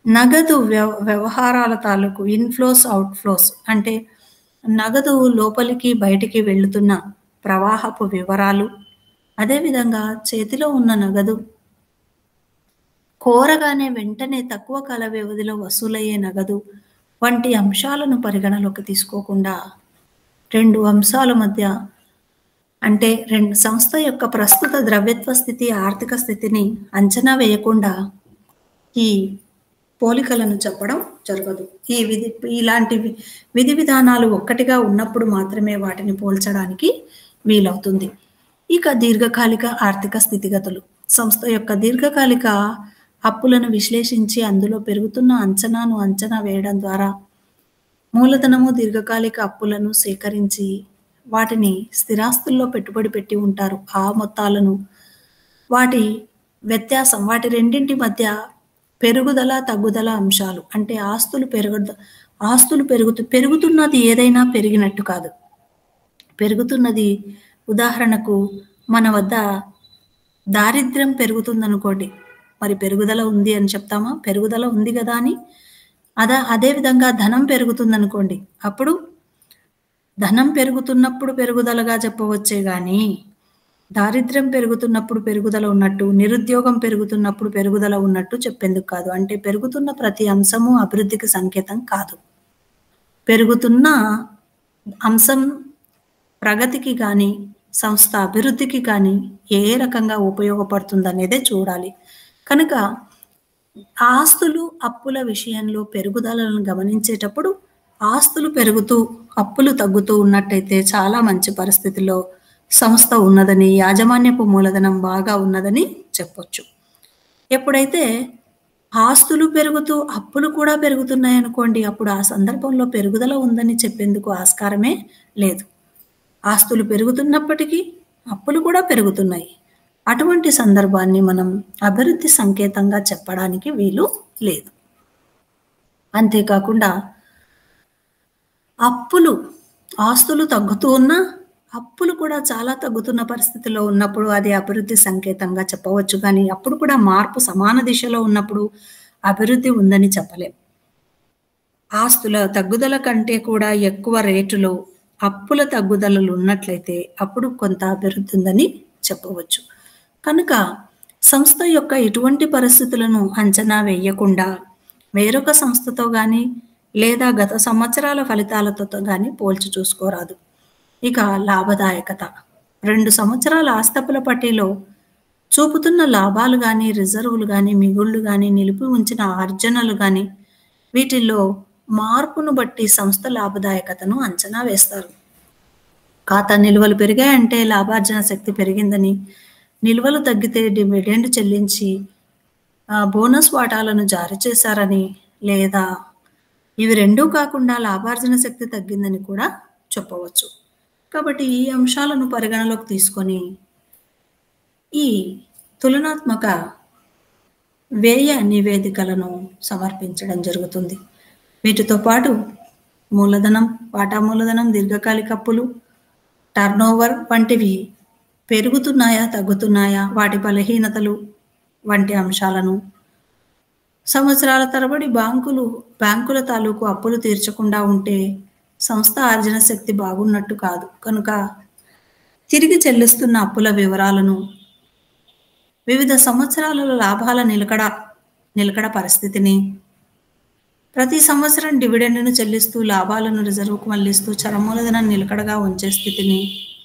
నగదు వ్యవ వ్యవహారాల తాలూకు ఇన్‌ఫ్లోస్, అవుట్‌ఫ్లోస్ అంటే నగదు లోపలికి, బయటికి వెళ్తున్న ప్రవాహపు వివరాలు, అదేవిధంగా చేతిలో ఉన్న నగదు కోరగానే వెంటనే తక్కువ కాల వ్యవధిలో వసూలయ్యే నగదు వంటి అంశాలను పరిగణలోకి తీసుకోకుండా 2 అంశాల మధ్య అంటే రెండు సంస్థ యొక్క ప్రస్తుత ద్రవ్యత్వ స్థితి, ఆర్థిక స్థితిని అంచనా వేయకుండా ఈ పోలికలను చెప్పడం జరగదు. ఈ విధి ఇలాంటి వి విధి విధానాలు ఒక్కటిగా ఉన్నప్పుడు మాత్రమే వాటిని పోల్చడానికి వీలవుతుంది. ఇక దీర్ఘకాలిక ఆర్థిక స్థితిగతులు. సంస్థ యొక్క దీర్ఘకాలిక అప్పులను విశ్లేషించి అందులో పెరుగుతున్న అంచనాను అంచనా వేయడం ద్వారా మూలధనము, దీర్ఘకాలిక అప్పులను సేకరించి వాటిని స్థిరాస్తుల్లో పెట్టుబడి పెట్టి ఉంటారు. ఆ మొత్తాలను వాటి వ్యత్యాసం వాటి రెండింటి మధ్య పెరుగుదల, తగ్గుదల అంశాలు అంటే ఆస్తులు పెరుగుద ఆస్తులు పెరుగుతు పెరుగుతున్నది ఏదైనా పెరిగినట్టు కాదు. పెరుగుతున్నది ఉదాహరణకు మన వద్ద దారిద్ర్యం పెరుగుతుందనుకోండి. మరి పెరుగుదల ఉంది అని చెప్తామా? పెరుగుదల ఉంది గదా! అని. అదా అదే విధంగా ధనం పెరుగుతుందనుకోండి. అప్పుడు ధనం పెరుగుతున్నప్పుడు పెరుగుదలగా చెప్పవచ్చే గానీ, దారిద్ర్యం పెరుగుతున్నప్పుడు పెరుగుదల ఉన్నట్టు, నిరుద్యోగం పెరుగుతున్నప్పుడు పెరుగుదల ఉన్నట్టు చెప్పేందుకు కాదు. అంటే పెరుగుతున్న ప్రతి అంశము అభివృద్ధికి సంకేతం కాదు. పెరుగుతున్న అంశం ప్రగతికి గానీ, సంస్థ అభివృద్ధికి కానీ ఏ రకంగా ఉపయోగపడుతుందనేదే చూడాలి. కనుక ఆస్తులు, అప్పుల విషయంలో పెరుగుదలను గమనించేటప్పుడు ఆస్తులు పెరుగుతూ, అప్పులు తగ్గుతూ ఉన్నట్టయితే చాలా మంచి పరిస్థితిలో సంస్థ ఉన్నదని, యాజమాన్యపు మూలధనం బాగా ఉన్నదని చెప్పొచ్చు. ఎప్పుడైతే ఆస్తులు పెరుగుతూ, అప్పులు కూడా పెరుగుతున్నాయనుకోండి. అప్పుడు ఆ సందర్భంలో పెరుగుదల ఉందని చెప్పేందుకు ఆస్కారమే లేదు. ఆస్తులు పెరుగుతున్నప్పటికీ అప్పులు కూడా పెరుగుతున్నాయి. అటువంటి సందర్భాన్ని మనం అభివృద్ధి సంకేతంగా చెప్పడానికి వీలు లేదు. అంతేకాకుండా అప్పులు, ఆస్తులు తగ్గుతూ ఉన్నా, అప్పులు కూడా చాలా తగ్గుతున్న పరిస్థితిలో ఉన్నప్పుడు అది అభివృద్ధి సంకేతంగా చెప్పవచ్చు గానీ, అప్పుడు కూడా మార్పు సమాన దిశలో ఉన్నప్పుడు అభివృద్ధి ఉందని చెప్పలేం. ఆస్తుల తగ్గుదల కంటే కూడా ఎక్కువ రేటులో అప్పుల తగ్గుదలలున్నట్లయితే అప్పుడు కొంత అభివృద్ధి ఉందని చెప్పవచ్చు. కనుక సంస్థ యొక్క ఇటువంటి పరిస్థితులను అంచనా వేయకుండా వేరొక సంస్థతో గానీ, లేదా గత సంవత్సరాల ఫలితాలతో గానీ పోల్చి చూసుకోరాదు. ఇక లాభదాయకత. 2 సంవత్సరాల ఆస్తపుల పట్టీలో చూపుతున్న లాభాలు గానీ, రిజర్వులు గానీ, మిగుళ్ళు గానీ, నిలిపి ఉంచిన ఆర్జనలు గానీ వీటిల్లో మార్పును బట్టి సంస్థ లాభదాయకతను అంచనా వేస్తారు. ఖాతా నిల్వలు పెరిగాయంటే లాభార్జన శక్తి పెరిగిందని, నిల్వలు తగ్గితే డివిడెండ్ చెల్లించి ఆహ్, బోనస్ వాటాలను జారీ చేశారని, లేదా ఇవి రెండూ కాకుండా లాభార్జన శక్తి తగ్గిందని కూడా చెప్పవచ్చు. కాబట్టి ఈ అంశాలను పరిగణలోకి తీసుకొని ఈ తులనాత్మక వ్యయ నివేదికలను సమర్పించడం జరుగుతుంది. వీటితో పాటు మూలధనం, వాటా మూలధనం, దీర్ఘకాలిక అప్పులు, టర్నోవర్ వంటివి పెరుగుతున్నాయా? తగ్గుతున్నాయా? వాటి బలహీనతలు వంటి అంశాలను సంవత్సరాల తరబడి బాంకులు బ్యాంకుల తాలూకు అప్పులు తీర్చకుండా ఉంటే సంస్థ ఆర్జన శక్తి బాగున్నట్టు కాదు. కనుక తిరిగి చెల్లిస్తున్న అప్పుల వివరాలను, వివిధ సంవత్సరాలలో లాభాల నిలకడ నిలకడ పరిస్థితిని, ప్రతి సంవత్సరం డివిడెండ్‌ను చెల్లిస్తూ లాభాలను రిజర్వుకు మళ్లిస్తూ చర మూలధనాన్ని నిలకడగా ఉంచే స్థితిని,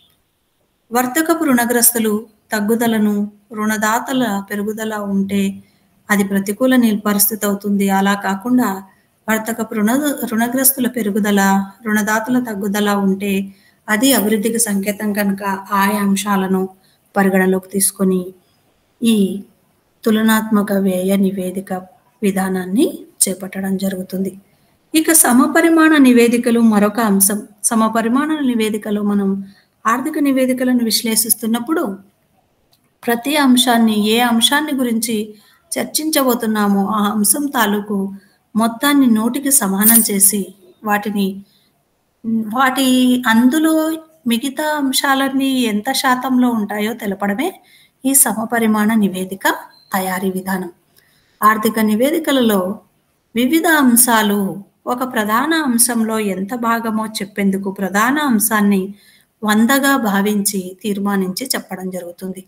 వర్తకపు రుణగ్రస్తులు తగ్గుదలను, రుణదాతల పెరుగుదల ఉంటే అది ప్రతికూల ని పరిస్థితి అవుతుంది. అలా కాకుండా వర్తకపు రుణ రుణగ్రస్తుల పెరుగుదల, రుణదాతల తగ్గుదల ఉంటే అది అభివృద్ధికి సంకేతం కనుక ఆయా అంశాలను పరిగణలోకి తీసుకొని ఈ తులనాత్మక వ్యయ నివేదిక విధానాన్ని చేపట్టడం జరుగుతుంది. ఇక సమపరిమాణ నివేదికలు మరొక అంశం. సమపరిమాణ నివేదికలో మనం ఆర్థిక నివేదికలను విశ్లేషిస్తున్నప్పుడు ప్రతి అంశాన్ని ఏ అంశాన్ని గురించి చర్చించబోతున్నామో ఆ అంశం తాలూకు మొత్తాన్ని నూటికి సమానం చేసి వాటిని హ్మ్, వాటి అందులో మిగతా అంశాలన్నీ ఎంత శాతంలో ఉంటాయో తెలపడమే ఈ సమపరిమాణ నివేదిక తయారీ విధానం. ఆర్థిక నివేదికలలో వివిధ అంశాలు ఒక ప్రధాన అంశంలో ఎంత భాగమో చెప్పేందుకు ప్రధాన అంశాన్ని వందగా భావించి తీర్మానించి చెప్పడం జరుగుతుంది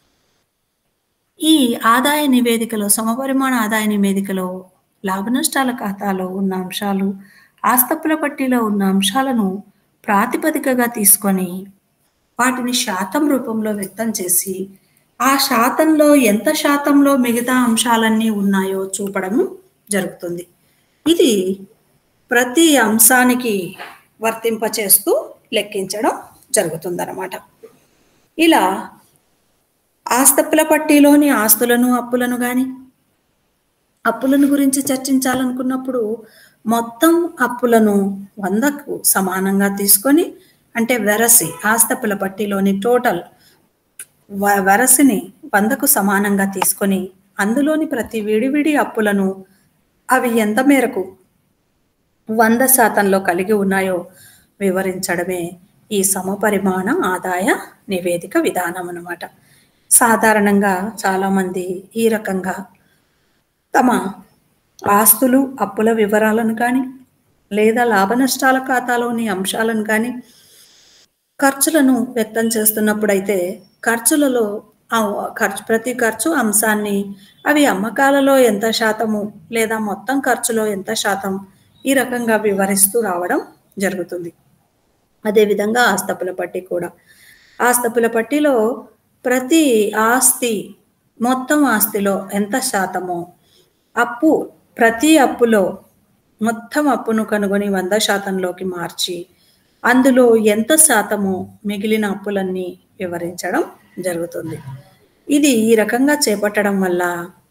ఈ ఆదాయ నివేదికలో సమపరిమాణ ఆదాయ నివేదికలో లాభనష్టాల ఖాతాలో ఉన్న అంశాలు ఆస్తప్పుల పట్టీలో ఉన్న అంశాలను ప్రాతిపదికగా తీసుకొని వాటిని శాతం రూపంలో వ్యక్తం చేసి ఆ శాతంలో ఎంత శాతంలో మిగతా అంశాలన్నీ ఉన్నాయో చూపడం జరుగుతుంది ఇది ప్రతి అంశానికి వర్తింపచేస్తూ లెక్కించడం జరుగుతుందన్నమాట ఇలా ఆస్తప్పుల పట్టీలోని ఆస్తులను అప్పులను కానీ అప్పులను గురించి చర్చించాలనుకున్నప్పుడు మొత్తం అప్పులను వందకు సమానంగా తీసుకొని అంటే వెరసి ఆస్తప్పుల పట్టీలోని టోటల్ వ- వెరసిని వందకు సమానంగా తీసుకొని అందులోని ప్రతి విడివిడి అప్పులను అవి ఎంత మేరకు వంద శాతంలో కలిగి ఉన్నాయో వివరించడమే ఈ సమపరిమాణ ఆదాయ నివేదిక విధానం అన్నమాట సాధారణంగా చాలామంది ఈ రకంగా తమ ఆస్తులు అప్పుల వివరాలను కానీ లేదా లాభ నష్టాల ఖాతాలోని అంశాలను కానీ ఖర్చులను వ్యక్తం చేస్తున్నప్పుడైతే ఖర్చులలో ఆ ఖర్చు ప్రతి ఖర్చు అంశాన్ని అవి అమ్మకాలలో ఎంత శాతము లేదా మొత్తం ఖర్చులో ఎంత శాతం ఈ రకంగా వివరిస్తూ రావడం జరుగుతుంది అదేవిధంగా ఆస్తపుల పట్టీ కూడా ఆస్తపుల పట్టీలో ప్రతి ఆస్తి మొత్తం ఆస్తిలో ఎంత శాతమో అప్పు ప్రతి అప్పులో మొత్తం అప్పును కనుగొని వంద శాతంలోకి మార్చి అందులో ఎంత శాతమో మిగిలిన అప్పులన్నీ వివరించడం జరుగుతుంది ఇది ఈ రకంగా చేపట్టడం వల్ల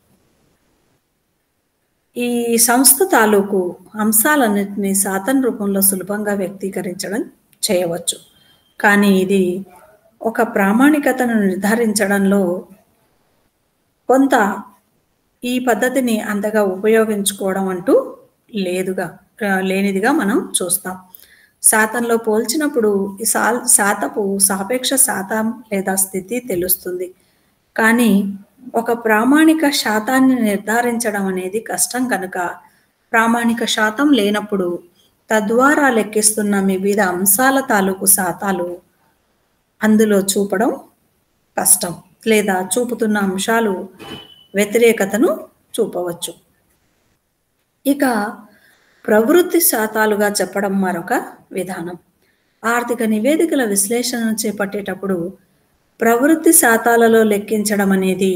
ఈ సంస్థ తాలూకు అంశాలన్నింటినీ శాతం రూపంలో సులభంగా వ్యక్తీకరించడం చేయవచ్చు కానీ ఇది ఒక ప్రామాణికతను నిర్ధారించడంలో కొంత ఈ పద్ధతిని అంతగా ఉపయోగించుకోవడం అంటూ లేదుగా ఆ, లేనిదిగా మనం చూస్తాం శాతంలో పోల్చినప్పుడు ఈ సా శాతపు సాపేక్ష శాతం లేదా స్థితి తెలుస్తుంది కానీ ఒక ప్రామాణిక శాతాన్ని నిర్ధారించడం అనేది కష్టం కనుక ప్రామాణిక శాతం లేనప్పుడు తద్వారా లెక్కిస్తున్న వివిధ అంశాల తాలూకు శాతాలు అందులో చూపడం కష్టం లేదా చూపుతున్న అంశాలు వ్యతిరేకతను చూపవచ్చు ఇక ప్రవృత్తి శాతాలుగా చెప్పడం మరొక విధానం ఆర్థిక నివేదికల విశ్లేషణను చేపట్టేటప్పుడు ప్రవృత్తి శాతాలలో లెక్కించడం అనేది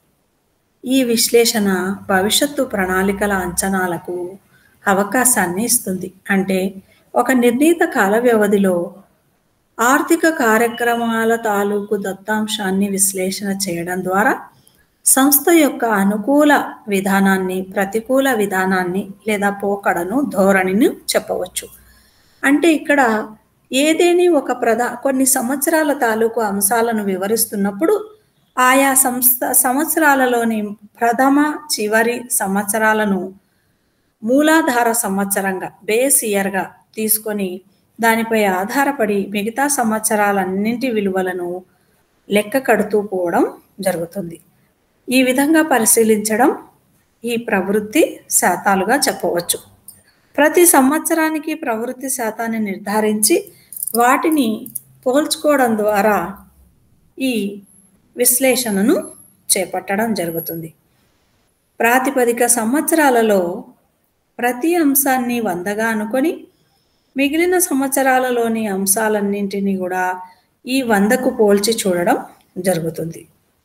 ఈ విశ్లేషణ భవిష్యత్తు ప్రణాళికల అంచనాలకు అవకాశాన్ని ఇస్తుంది అంటే ఒక నిర్ణీత కాల వ్యవధిలో ఆర్థిక కార్యక్రమాల తాలూకు దత్తాంశాన్ని విశ్లేషణ చేయడం ద్వారా సంస్థ యొక్క అనుకూల విధానాన్ని ప్రతికూల విధానాన్ని లేదా పోకడను ధోరణిని చెప్పవచ్చు అంటే ఇక్కడ ఏదేని ఒక ప్రధా కొన్ని సంవత్సరాల తాలూకు అంశాలను వివరిస్తున్నప్పుడు ఆయా సంస్థ సంవత్సరాలలోని ప్రథమ చివరి సంవత్సరాలను మూలాధార సంవత్సరంగా బేస్ ఇయర్గా తీసుకొని దానిపై ఆధారపడి మిగతా సంవత్సరాలన్నింటి విలువలను లెక్క కడుతూ పోవడం జరుగుతుంది ఈ విధంగా పరిశీలించడం ఈ ప్రవృత్తి శాతాలుగా చెప్పవచ్చు ప్రతి సంవత్సరానికి ప్రవృత్తి శాతాన్ని నిర్ధారించి వాటిని పోల్చుకోవడం ద్వారా ఈ విశ్లేషణను చేపట్టడం జరుగుతుంది ప్రాతిపదిక సంవత్సరాలలో ప్రతి అంశాన్ని వందగా అనుకొని మిగిలిన సంవత్సరాలలోని అంశాలన్నింటినీ కూడా ఈ వందకు పోల్చి చూడడం జరుగుతుంది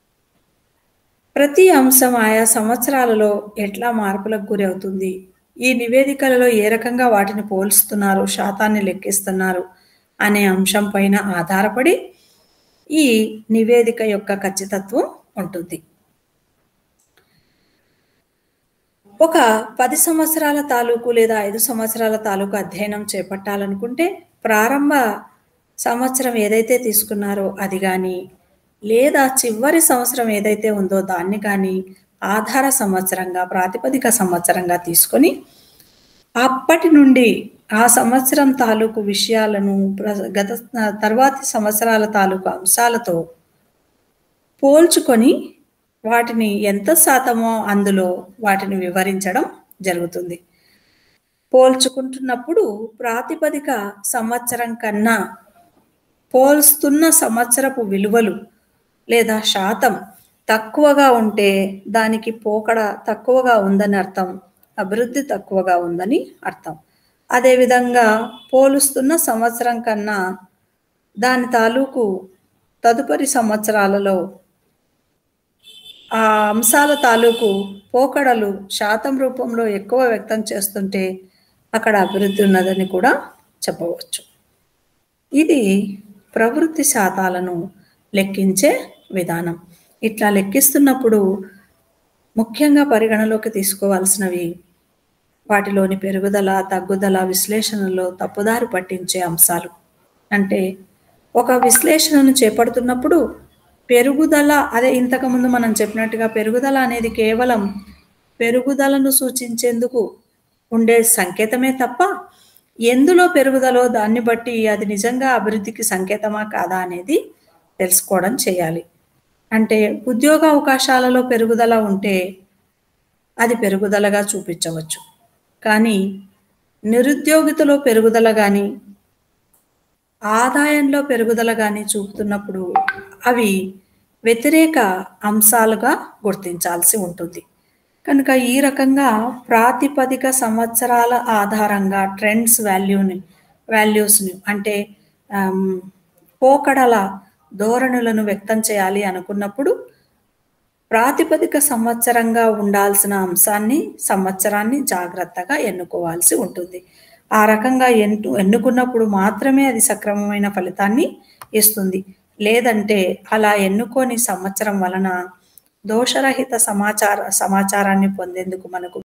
ప్రతి అంశం ఆయా సంవత్సరాలలో ఎట్లా మార్పులకు గురి అవుతుంది ఈ నివేదికలలో ఏ రకంగా వాటిని పోల్స్తున్నారు శాతాన్ని లెక్కిస్తున్నారు అనే అంశం పైన ఆధారపడి ఈ నివేదిక యొక్క ఖచ్చితత్వం ఉంటుంది ఒక పది సంవత్సరాల తాలూకు లేదా ఐదు సంవత్సరాల తాలూకు అధ్యయనం చేపట్టాలనుకుంటే ప్రారంభ సంవత్సరం ఏదైతే తీసుకున్నారో అది కానీ లేదా చివరి సంవత్సరం ఏదైతే ఉందో దాన్ని కానీ ఆధార సంవత్సరంగా ప్రాతిపదిక సంవత్సరంగా తీసుకొని అప్పటి నుండి ఆ సంవత్సరం తాలూకు విషయాలను ప్ర- గత తర్వాతి సంవత్సరాల తాలూకు అంశాలతో పోల్చుకొని వాటిని ఎంత శాతమో అందులో వాటిని వివరించడం జరుగుతుంది పోల్చుకుంటున్నప్పుడు ప్రాతిపదిక సంవత్సరం కన్నా పోల్స్తున్న సంవత్సరపు విలువలు లేదా శాతం తక్కువగా ఉంటే దానికి పోకడ తక్కువగా ఉందని అర్థం అభివృద్ధి తక్కువగా ఉందని అర్థం అదేవిధంగా పోలుస్తున్న సంవత్సరం కన్నా దాని తాలూకు తదుపరి సంవత్సరాలలో ఆ అంశాల తాలూకు పోకడలు శాతం రూపంలో ఎక్కువ వ్యక్తం చేస్తుంటే అక్కడ అభివృద్ధి ఉన్నదని కూడా చెప్పవచ్చు ఇది ప్రవృత్తి శాతాలను లెక్కించే విధానం ఇట్లా లెక్కిస్తున్నప్పుడు ముఖ్యంగా పరిగణలోకి తీసుకోవాల్సినవి వాటిలోని పెరుగుదల తగ్గుదల విశ్లేషణలో తప్పుదారి పట్టించే అంశాలు అంటే ఒక విశ్లేషణను చేపడుతున్నప్పుడు పెరుగుదల అదే ఇంతకుముందు మనం చెప్పినట్టుగా పెరుగుదల అనేది కేవలం పెరుగుదలను సూచించేందుకు ఉండే సంకేతమే తప్ప ఎందులో పెరుగుదలో దాన్ని బట్టి అది నిజంగా అభివృద్ధికి సంకేతమా కాదా అనేది తెలుసుకోవడం చేయాలి అంటే ఉద్యోగ అవకాశాలలో పెరుగుదల ఉంటే అది పెరుగుదలగా చూపించవచ్చు కానీ నిరుద్యోగితలో పెరుగుదల కానీ ఆదాయంలో పెరుగుదల కానీ చూపుతున్నప్పుడు అవి వ్యతిరేక అంశాలుగా గుర్తించాల్సి ఉంటుంది కనుక ఈ రకంగా ప్రాతిపదిక సంవత్సరాల ఆధారంగా ట్రెండ్స్ వాల్యూని వాల్యూస్ని అంటే పోకడల ధోరణులను వ్యక్తం చేయాలి అనుకున్నప్పుడు ప్రాతిపదిక సంవత్సరంగా ఉండాల్సిన అంశాన్ని సంవత్సరాన్ని జాగ్రత్తగా ఎన్నుకోవాల్సి ఉంటుంది ఆ రకంగా ఎన్ను ఎన్నుకున్నప్పుడు మాత్రమే అది సక్రమమైన ఫలితాన్ని ఇస్తుంది లేదంటే అలా ఎన్నుకొని సంవత్సరం వలన దోషరహిత సమాచార సమాచారాన్ని పొందేందుకు మనకు